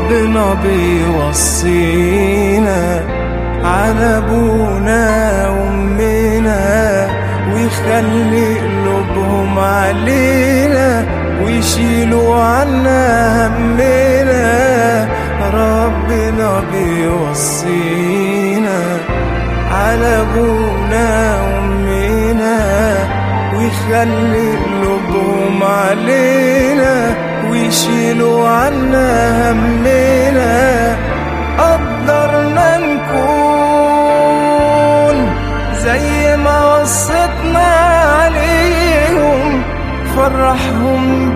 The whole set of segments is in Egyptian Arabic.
ربنا بيوصينا على ابونا وامنا ويخلي قلوبهم علينا ويشيلوا عنا همنا ربنا بيوصينا على ابونا وامنا ويخلي قلوبهم علينا ويشيلوا عنا همنا قدرنا نكون زي ما وصتنا عليهم فرحهم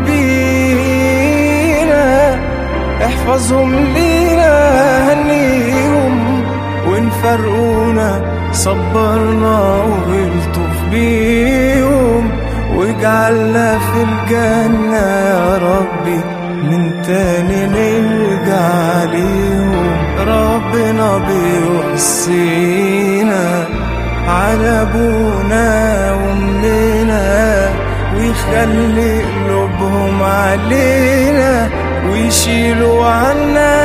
بينا احفظهم لينا هنيهم وان فرقونا صبرنا والطف بيهم واجعلنا في الجنة يا ربي من تاني نرجع عليهم ربنا بيوصينا على ابونا وامنا ويخلي قلوبهم علينا ويشيلوا عنا